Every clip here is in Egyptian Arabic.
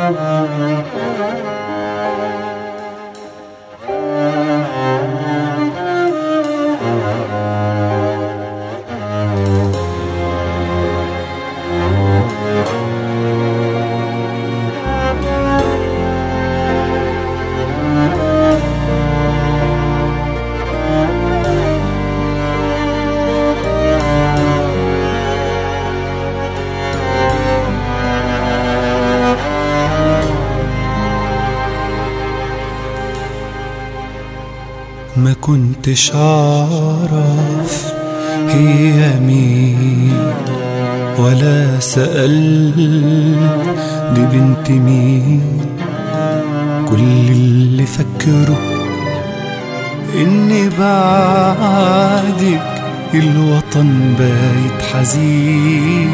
ما كنتش أعرف هي مين ولا سألت دي بنت مين كل اللي فكره إني بعدك الوطن بايت حزين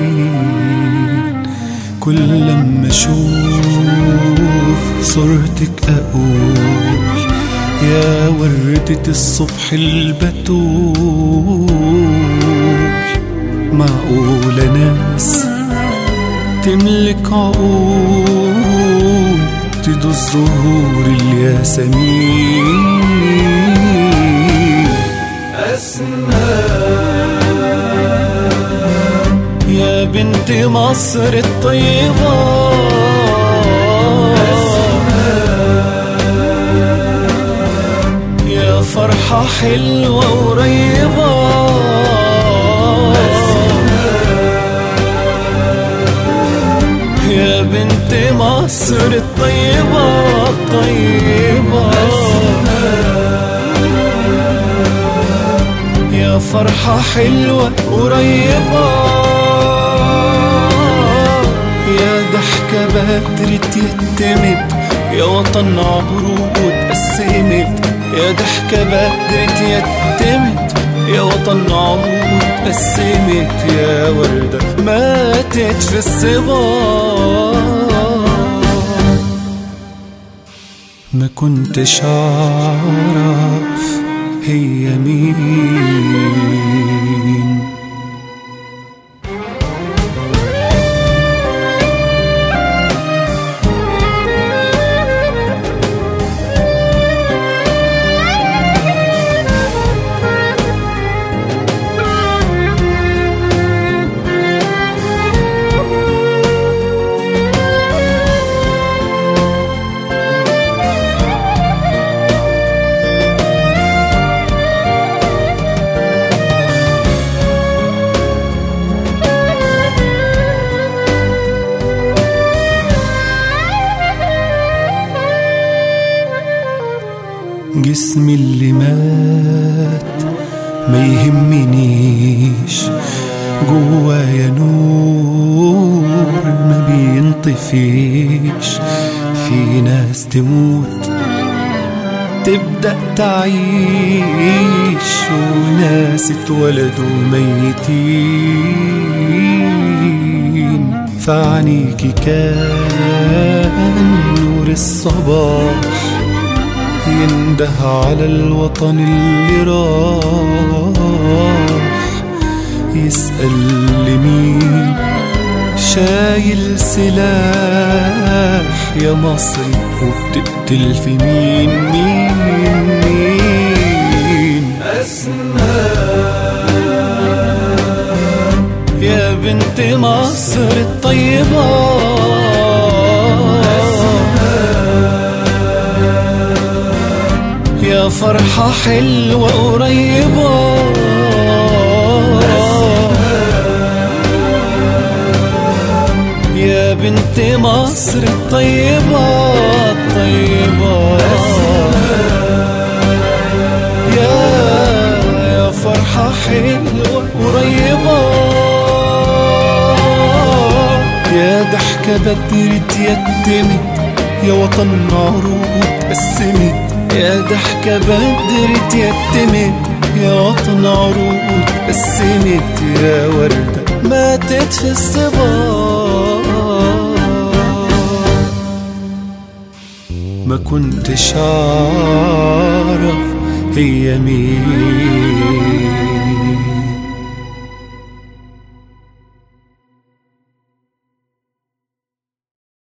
كل لما أشوف صورتك أقول يا وردة الصبح البتول معقولة ناس تملك عقول تدو الزهور الياسمين يا بنت مصر الطيبة يا فرحة حلوة قريبة يا بنت مصر الطيبة الطيبة يا فرحة حلوة قريبة يا ضحكة بدر تيتمت يا وطن عبروق اتقسمت يا ضحكة بدر تيتمت يا وطن عبروق اتقسمت يا وردة ماتت في الصبا ما كنتش أعرف هي مين جسمي اللي مات ما يهمنيش جوايا نور ما بينطفيش في ناس تموت تبدأ تعيش وناس اتولدوا ميتين فعنيكي كان نور الصباح ينده على الوطن اللي راح يسأل لمين شايل سلاح يا مصري وبتقتل في مين مين مين يا بنت مصر الطيبة يا فرحة حلوة قريبة يا بنت مصر الطيبة الطيبة يا يا فرحة حلوة قريبة يا ضحكة بدر تيتمت يا وطن عروق اتقسمت يا ضحكة بدر تيتمت يا وطن عروق اتقسمت يا وردة ماتت في الصبا ما كنتش أعرف هي مين